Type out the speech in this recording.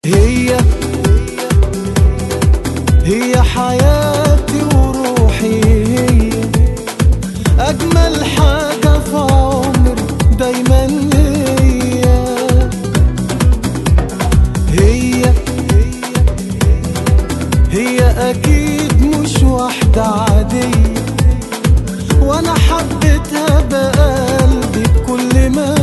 هي هي حياتي وروحي هي أجمل حاجة في عمري دايما هي هي هي أكيد مش واحدة عادية وأنا حبيتها بقلبي بكل ما